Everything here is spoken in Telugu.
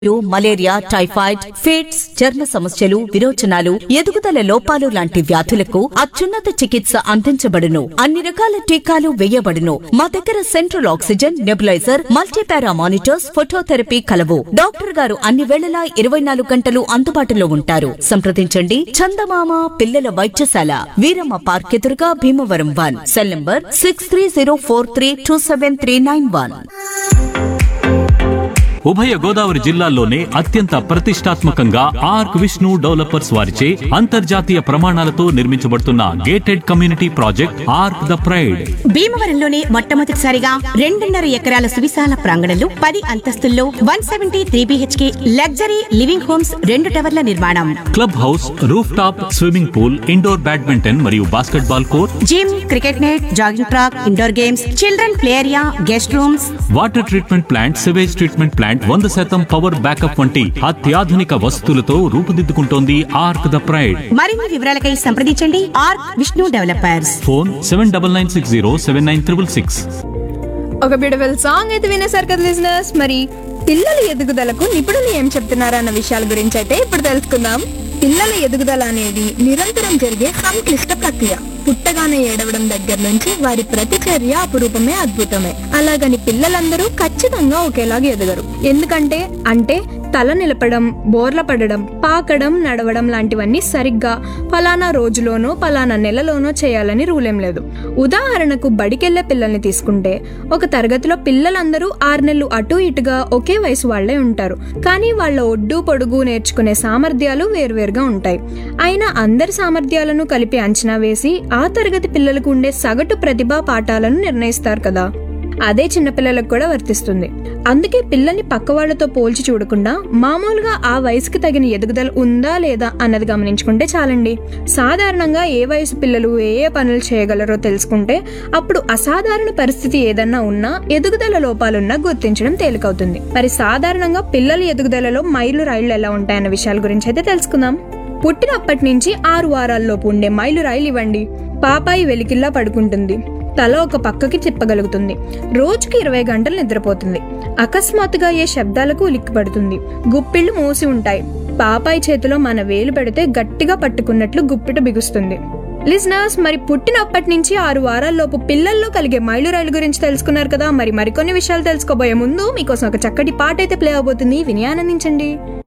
మలేరియా టైఫాయిడ్ ఫిట్స్ చర్మ సమస్యలు విరోచనాలు ఎదుగుదల లోపాలు లాంటి వ్యాధులకు అత్యున్నత చికిత్స అందించబడును అన్ని రకాల టీకాలు వేయబడును మా దగ్గర central oxygen nebuliser multipara monitors phototherapy కలవు డాక్టర్ గారు అన్ని వేళలా ఇరవై నాలుగు గంటలు అందుబాటులో ఉంటారు సంప్రదించండి చందమామ పిల్లల వైద్యశాల వీరమ్మ పార్క్ ఎదురుగా Bhimavaram one cell number six three zero four three two seven three nine one ఉభయ గోదావరి జిల్లాల్లోనే అత్యంత ప్రతిష్టాత్మకంగా ఆర్క్ విష్ణు డెవలపర్స్ వారిచే అంతర్జాతీయ ప్రమాణాలతో నిర్మించబడుతున్న gated community project Arc the pride భీమవరంలోనే మొట్టమొదటిసారిగా రెండున్నర ఎకరాల సువిశాల ప్రాంగణంలో పది అంతస్తుల్లో one seventy three BHK luxury living homes రెండు టవర్ల నిర్మాణం club house roof top swimming pool indoor badminton మరియు basketball court gym cricket net jogging track indoor games children play area guest rooms water treatment plant sewage treatment plant వంద శాతం పవర్ బ్యాకప్ వంటి అత్యాధునిక వసతులతో రూపుదిద్దుకుంటోంది ఆర్క్ ద ప్రైడ్ మరిన్ని వివరాలకై సంప్రదించండి Arc Vishnu developers phone seven double nine six zero seven nine triple six ఒక బ్యూటిఫుల్ సాంగ్ అయితే వినేశారు కదా లిజనర్స్ మరి పిల్లల ఎదుగుదలకు నిపుణులు ఏం చెప్తున్నారన్న విషయాల గురించి అయితే ఇప్పుడు తెలుసుకుందాం పిల్లల ఎదుగుదల అనేది నిరంతరం జరిగే సంక్లిష్ట ప్రక్రియ పుట్టగానే ఏడవడం దగ్గర నుంచి వారి ప్రతి చర్య అపురూపమే అద్భుతమే అలాగని పిల్లలందరూ ఖచ్చితంగా ఒకేలాగా ఎదగరు ఎందుకంటే అంటే తల నిలపడం బోర్ల పడడం పాకడం నడవడం లాంటివన్నీ సరిగ్గా ఫలానా రోజులోనో ఫలానా నెలలోనో చేయాలని రూలేం లేదు ఉదాహరణకు బడికెళ్లే పిల్లల్ని తీసుకుంటే ఒక తరగతిలో పిల్లలందరూ ఆరు నెలలు అటు ఇటుగా ఒకే వయసు వాళ్లే ఉంటారు కానీ వాళ్ళ ఒడ్డు పొడుగు నేర్చుకునే సామర్థ్యాలు వేరువేరుగా ఉంటాయి అయినా అందరి సామర్థ్యాలను కలిపి అంచనా వేసి ఆ తరగతి పిల్లలకు ఉండే సగటు ప్రతిభా పాఠాలను నిర్ణయిస్తారు కదా అదే చిన్నపిల్లలకు కూడా వర్తిస్తుంది అందుకే పిల్లల్ని పక్క వాళ్ళతో పోల్చి చూడకుండా మామూలుగా ఆ వయసుకి తగిన ఎదుగుదల ఉందా లేదా అన్నది గమనించుకుంటే చాలండి సాధారణంగా ఏ వయసు పిల్లలు ఏ ఏ పనులు చేయగలరో తెలుసుకుంటే అప్పుడు అసాధారణ పరిస్థితి ఏదన్నా ఉన్నా ఎదుగుదల లోపాలున్నా గుర్తించడం తేలికవుతుంది మరి సాధారణంగా పిల్లల ఎదుగుదలలో మైలు రైళ్లు ఎలా ఉంటాయన్న విషయాల గురించి అయితే తెలుసుకుందాం పుట్టినప్పటి నుంచి ఆరు వారాల్లోపు ఉండే మైలు రైలు ఇవ్వండి పాపాయి వెలికిల్లా పడుకుంటుంది తల ఒక పక్కకి తిప్పగలుగుతుంది రోజుకి ఇరవై గంటలు నిద్రపోతుంది అకస్మాత్తుగా ఏ శబ్దాలకు ఉలిక్కిపడుతుంది గుప్పిళ్ళు మూసి ఉంటాయి పాపాయి చేతిలో మన వేలు పెడితే గట్టిగా పట్టుకున్నట్లు గుప్పిట బిగుస్తుంది లిజనర్స్ మరి పుట్టినప్పటి నుంచి ఆరు వారాల్లోపు పిల్లల్లో కలిగే మైలు రైలు గురించి తెలుసుకున్నారు కదా మరి మరికొన్ని విషయాలు తెలుసుకోబోయే ముందు మీకోసం ఒక చక్కటి పాట అయితే ప్లే అవబోతుంది విని ఆనందించండి